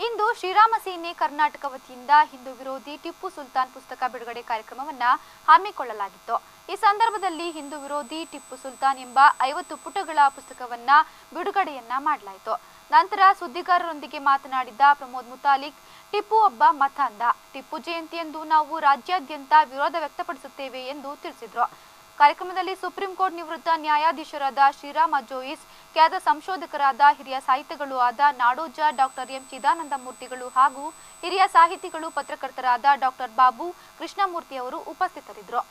ಇಂದು ಶ್ರೀರಾಮ ಸೇನೆ ಕರ್ನಾಟಕ ವತಿಯಿಂದ ಹಿಂದೂ ವಿರೋಧಿ ಟಿಪ್ಪು ಸುಲ್ತಾನ್ ಪುಸ್ತಕ ಬಿಡುಗಡೆ ಕಾರ್ಯಕ್ರಮವನ್ನ ಹಮ್ಮಿಕೊಳ್ಳಲಾಗಿತ್ತು ಈ ಸಂದರ್ಭದಲ್ಲಿ ಹಿಂದೂ ವಿರೋಧಿ ಟಿಪ್ಪು ಸುಲ್ತಾನ್ ಎಂಬ ಐವತ್ತು ಪುಟಗಳ ಪುಸ್ತಕವನ್ನ ಬಿಡುಗಡೆಯನ್ನ ಮಾಡಲಾಯಿತು ನಂತರ ಸುದ್ದಿಗಾರರೊಂದಿಗೆ ಮಾತನಾಡಿದ ಪ್ರಮೋದ್ ಮುತಾಲಿಕ್ ಟಿಪ್ಪು ಒಬ್ಬ ಮತಾಂಧ ಟಿಪ್ಪು ಜಯಂತಿಯಂದು ನಾವು ರಾಜ್ಯಾದ್ಯಂತ ವಿರೋಧ ವ್ಯಕ್ತಪಡಿಸುತ್ತೇವೆ ಎಂದು ತಿಳಿಸಿದ್ರು ಕಾರ್ಯಕ್ರಮದಲ್ಲಿ ಸುಪ್ರೀಂ ಕೋರ್ಟ್ ನಿವೃತ್ತ ನ್ಯಾಯಾಧೀಶರಾದ ಶ್ರೀರಾಮ ಜೋಯಿಸ್ ಖ್ಯಾತ ಸಂಶೋಧಕರಾದ ಹಿರಿಯ ಸಾಹಿತಿಗಳು ಆದ ನಾಡೋಜ ಡಾಕ್ಟರ್ ಎಂ ಚಿದಾನಂದ ಮೂರ್ತಿಗಳು ಹಾಗೂ ಹಿರಿಯ ಸಾಹಿತಿಗಳು ಪತ್ರಕರ್ತರಾದ ಡಾಕ್ಟರ್ ಬಾಬು ಕೃಷ್ಣಮೂರ್ತಿ ಅವರು ಉಪಸ್ಥಿತರಿದ್ದರು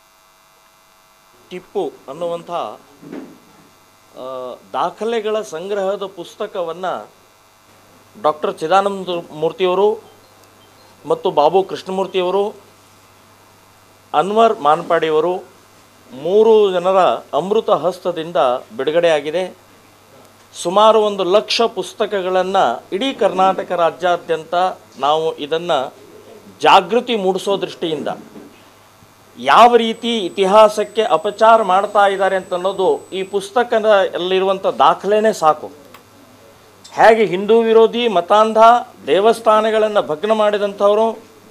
ಟಿಪ್ಪು ಅನ್ನುವಂಥ ಆ, ದಾಖಲೆಗಳ ಸಂಗ್ರಹದ ಪುಸ್ತಕವನ್ನು ಡಾಕ್ಟರ್ ಚಿದಾನಂದ ಮೂರ್ತಿಯವರು ಮತ್ತು ಬಾಬು ಕೃಷ್ಣಮೂರ್ತಿಯವರು ಅನ್ವರ್ ಮಾನ್ಪಾಡಿಯವರು ಮೂರು ಜನರ ಅಮೃತ ಹಸ್ತದಿಂದ ಬಿಡುಗಡೆಯಾಗಿದೆ ಸುಮಾರು ಒಂದು ಲಕ್ಷ ಪುಸ್ತಕಗಳನ್ನು ಇಡೀ ಕರ್ನಾಟಕ ರಾಜ್ಯಾದ್ಯಂತ ನಾವು ಇದನ್ನು ಜಾಗೃತಿ ಮೂಡಿಸೋ ದೃಷ್ಟಿಯಿಂದ ಯಾವ ರೀತಿ ಇತಿಹಾಸಕ್ಕೆ ಅಪಚಾರ ಮಾಡ್ತಾ ಇದ್ದಾರೆ ಅಂತ ಅನ್ನೋದು ಈ ಪುಸ್ತಕದಲ್ಲಿರುವಂಥ ದಾಖಲೆನೇ ಸಾಕು ಹೇಗೆ ಹಿಂದೂ ವಿರೋಧಿ ಮತಾಂಧ ದೇವಸ್ಥಾನಗಳನ್ನು ಭಗ್ನ ಮಾಡಿದಂಥವರು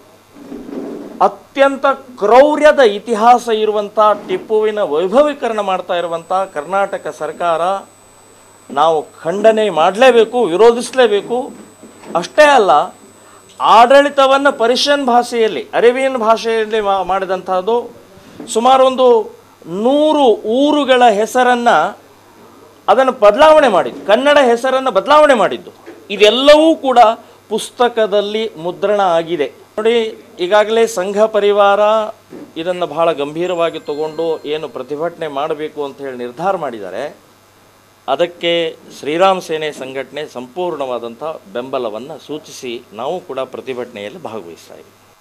ಅತ್ಯಂತ ಕ್ರೌರ್ಯದ ಇತಿಹಾಸ ಇರುವಂಥ ಟಿಪ್ಪುವಿನ ವೈಭವೀಕರಣ ಮಾಡ್ತಾ ಇರುವಂಥ ಕರ್ನಾಟಕ ಸರ್ಕಾರ ನಾವು ಖಂಡನೆ ಮಾಡಲೇಬೇಕು ವಿರೋಧಿಸಲೇಬೇಕು ಅಷ್ಟೇ ಅಲ್ಲ ಆಡಳಿತವನ್ನು ಪರ್ಷಿಯನ್ ಭಾಷೆಯಲ್ಲಿ ಅರೇಬಿಯನ್ ಭಾಷೆಯಲ್ಲಿ ಮಾ- ಮಾಡಿದಂಥದ್ದು ಸುಮಾರು ಒಂದು ನೂರು ಊರುಗಳ ಹೆಸರನ್ನು ಅದನ್ನು ಬದಲಾವಣೆ ಮಾಡಿದ್ದು ಕನ್ನಡ ಹೆಸರನ್ನು ಬದಲಾವಣೆ ಮಾಡಿದ್ದು ಇದೆಲ್ಲವೂ ಕೂಡ ಪುಸ್ತಕದಲ್ಲಿ ಮುದ್ರಣ ಆಗಿದೆ ನೋಡಿ ಈಗಾಗಲೇ ಸಂಘ ಪರಿವಾರ ಇದನ್ನು ಬಹಳ ಗಂಭೀರವಾಗಿ ತಗೊಂಡು ಏನು ಪ್ರತಿಭಟನೆ ಮಾಡಬೇಕು ಅಂತ ಹೇಳಿ ನಿರ್ಧಾರ ಮಾಡಿದ್ದಾರೆ ಅದಕ್ಕೆ ಶ್ರೀರಾಮ್ ಸೇನೆ ಸಂಘಟನೆ ಸಂಪೂರ್ಣವಾದಂಥ ಬೆಂಬಲವನ್ನು ಸೂಚಿಸಿ ನಾವು ಕೂಡ ಪ್ರತಿಭಟನೆಯಲ್ಲಿ ಭಾಗವಹಿಸ್ತಾ ಇದ್ದೀವಿ